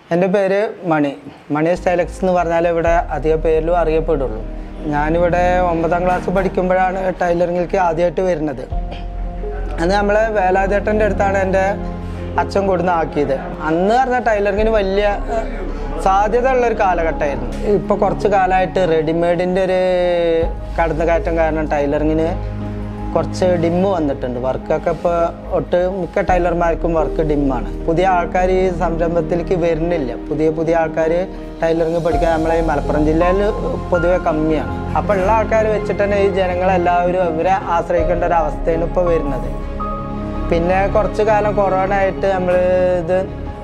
എൻ്റെ പേര് മണി മണി സ്റ്റൈലക്സ് എന്ന് പറഞ്ഞാൽ ഇവിടെ അധിക പേരിലും അറിയപ്പെടുള്ളൂ ഞാനിവിടെ ഒമ്പതാം ക്ലാസ് പഠിക്കുമ്പോഴാണ് ടൈലറിങ്ങിലേക്ക് ആദ്യമായിട്ട് വരുന്നത് അന്ന് നമ്മളെ വേലാചേട്ടൻ്റെ അടുത്താണ് എൻ്റെ അച്ഛൻ കൊടുന്ന് ആക്കിയത് അന്ന് പറഞ്ഞ ടൈലറിങ്ങിന് വലിയ ഏഹ്, സാധ്യത ഉള്ളൊരു കാലഘട്ടമായിരുന്നു ഇപ്പോൾ കുറച്ച് കാലമായിട്ട് റെഡിമെയ്ഡിൻ്റെ ഒരു കടന്നുകയറ്റം കാരണം ടൈലറിങ്ങിന് കുറച്ച് ഡിമ്മ് വന്നിട്ടുണ്ട് വർക്കൊക്കെ ഇപ്പോൾ ഒട്ട് മിക്ക ടൈലർമാർക്കും വർക്ക് ഡിമ്മാണ് പുതിയ ആൾക്കാർ ഈ സംരംഭത്തിലേക്ക് വരുന്നില്ല പുതിയ പുതിയ ആൾക്കാർ ടൈലറിങ് പഠിക്കാൻ നമ്മളെ ഈ മലപ്പുറം ജില്ലയിൽ പൊതുവെ കമ്മിയാണ് അപ്പോൾ ഉള്ള ആൾക്കാർ വെച്ചിട്ട് തന്നെ ഈ ജനങ്ങളെല്ലാവരും ഇവരെ ആശ്രയിക്കേണ്ട ഒരു അവസ്ഥയാണ് ഇപ്പോൾ വരുന്നത് പിന്നെ കുറച്ച് കാലം കൊറോണ ആയിട്ട് നമ്മൾ ഇത്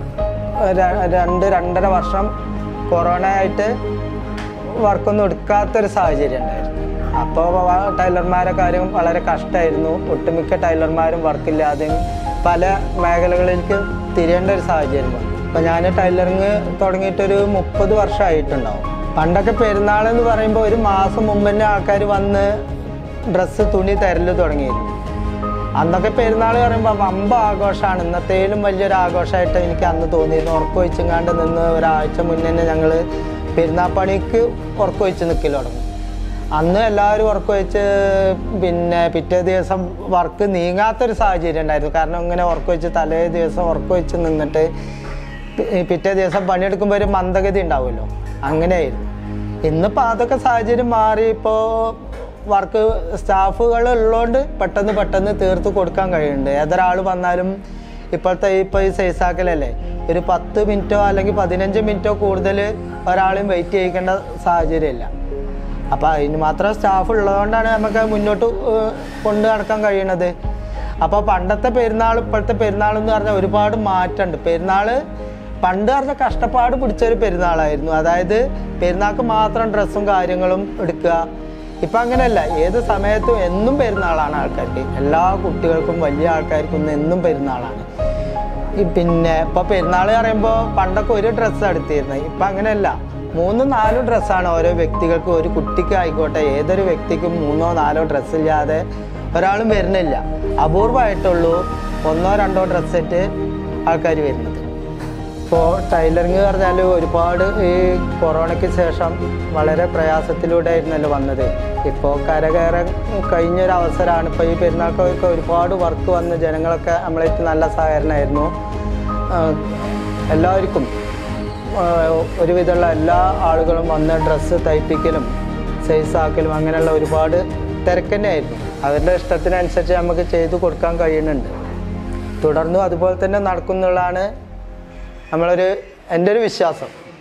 ര- രണ്ട് രണ്ടര വർഷം കൊറോണ ആയിട്ട് വർക്കൊന്നും എടുക്കാത്തൊരു സാഹചര്യം ഉണ്ടായിരുന്നു അപ്പോൾ ടൈലർമാരെ കാര്യം വളരെ കഷ്ടമായിരുന്നു ഒട്ടുമിക്ക ടൈലർമാരും വർക്കില്ലാതെയും പല മേഖലകളിലേക്ക് തിരിയേണ്ട ഒരു സാഹചര്യം വന്നു അപ്പോൾ ഞാൻ ടൈലറിങ് തുടങ്ങിയിട്ടൊരു മുപ്പത് വർഷമായിട്ടുണ്ടാവും പണ്ടൊക്കെ പെരുന്നാൾ എന്ന് പറയുമ്പോൾ ഒരു മാസം മുമ്പ് തന്നെ ആൾക്കാർ വന്ന് ഡ്രസ്സ് തുണി തരല് തുടങ്ങിയിരുന്നു അന്നൊക്കെ പെരുന്നാൾ പറയുമ്പോൾ വമ്പ ആഘോഷമാണ് ഇന്നത്തേലും വലിയൊരു ആഘോഷമായിട്ട് എനിക്ക് അന്ന് തോന്നിയിരുന്നു ഉറക്കൊഴിച്ചെങ്ങാണ്ട് നിന്ന് ഒരാഴ്ച മുന്നേ തന്നെ ഞങ്ങൾ പെരുന്നാൾ പണിക്ക് ഉറക്കൊഴിച്ച് നിൽക്കൽ തുടങ്ങും അന്ന് എല്ലാവരും ഉറക്കൊഴിച്ച് പിന്നെ പിറ്റേ ദിവസം വർക്ക് നീങ്ങാത്തൊരു സാഹചര്യം ഉണ്ടായിരുന്നു കാരണം ഇങ്ങനെ ഉറക്കൊഴിച്ച് തലേ ദിവസം ഉറക്കൊഴിച്ച് നിന്നിട്ട് പി- പിറ്റേ ദിവസം പണിയെടുക്കുമ്പോൾ ഒരു മന്ദഗതി ഉണ്ടാവുമല്ലോ അങ്ങനെയായിരുന്നു ഇന്നിപ്പോൾ അതൊക്കെ സാഹചര്യം മാറി ഇപ്പോൾ വർക്ക് സ്റ്റാഫുകൾ ഉള്ളതുകൊണ്ട് പെട്ടെന്ന് പെട്ടെന്ന് തീർത്ത് കൊടുക്കാൻ കഴിയുന്നുണ്ട് ഏതൊരാൾ വന്നാലും ഇപ്പോഴത്തെ ഇപ്പോൾ ഈ സൈസാക്കലല്ലേ ഒരു പത്ത് മിനിറ്റോ അല്ലെങ്കിൽ പതിനഞ്ച് മിനിറ്റോ കൂടുതൽ ഒരാളെയും വെയിറ്റ് ചെയ്യിക്കേണ്ട സാഹചര്യമില്ല അപ്പോൾ അതിന് മാത്രം സ്റ്റാഫ് ഉള്ളതുകൊണ്ടാണ് നമുക്ക് മുന്നോട്ട് ഏഹ്, കൊണ്ട് നടക്കാൻ കഴിയണത് അപ്പോൾ പണ്ടത്തെ പെരുന്നാൾ ഇപ്പോഴത്തെ പെരുന്നാൾ എന്ന് പറഞ്ഞാൽ ഒരുപാട് മാറ്റമുണ്ട് പെരുന്നാൾ പണ്ട് പറഞ്ഞ കഷ്ടപ്പാട് പിടിച്ചൊരു പെരുന്നാളായിരുന്നു അതായത് പെരുന്നാൾക്ക് മാത്രം ഡ്രസ്സും കാര്യങ്ങളും എടുക്കുക ഇപ്പം അങ്ങനെയല്ല ഏത് സമയത്തും എന്നും പെരുന്നാളാണ് ആൾക്കാർക്ക് എല്ലാ കുട്ടികൾക്കും വലിയ ആൾക്കാർക്കും ഇന്ന് എന്നും പെരുന്നാളാണ് ഈ പിന്നെ ഇപ്പോൾ പെരുന്നാൾ പറയുമ്പോൾ പണ്ടൊക്കെ ഒരു ഡ്രസ്സ് എടുത്തിരുന്നത് ഇപ്പം അങ്ങനെയല്ല മൂന്നും നാലും ഡ്രസ്സാണ് ഓരോ വ്യക്തികൾക്കും ഒരു കുട്ടിക്ക് ആയിക്കോട്ടെ ഏതൊരു വ്യക്തിക്കും മൂന്നോ നാലോ ഡ്രസ്സ് ഇല്ലാതെ ഒരാളും വരുന്നില്ല അപൂർവമായിട്ടുള്ളൂ ഒന്നോ രണ്ടോ ഡ്രസ്സ് സെറ്റ് ആൾക്കാർ വരുന്നത് ഇപ്പോൾ ടൈലറിങ് പറഞ്ഞാൽ ഒരുപാട് ഈ കൊറോണയ്ക്ക് ശേഷം വളരെ പ്രയാസത്തിലൂടെ ആയിരുന്നല്ലോ വന്നത് ഇപ്പോൾ കരകയറാൻ കഴിഞ്ഞൊരു അവസരമാണ് ഇപ്പോൾ ഈ പെരുന്നാൾക്കൊക്കെ ഒരുപാട് വർക്ക് വന്ന് ജനങ്ങളൊക്കെ നമ്മളേക്ക് നല്ല സഹകരണമായിരുന്നു ആഹ് എല്ലാവർക്കും ആഹ് ഒരുവിധമുള്ള എല്ലാ ആളുകളും വന്ന് ഡ്രസ്സ് തയ്പ്പിക്കലും സൈസാക്കലും അങ്ങനെയുള്ള ഒരുപാട് തിരക്ക് തന്നെയായിരുന്നു അവരുടെ ഇഷ്ടത്തിനനുസരിച്ച് നമുക്ക് ചെയ്തു കൊടുക്കാൻ കഴിയുന്നുണ്ട് തുടർന്നും അതുപോലെ തന്നെ നടക്കുന്നുള്ളതാണ് നമ്മളൊരു എൻ്റെ ഒരു വിശ്വാസം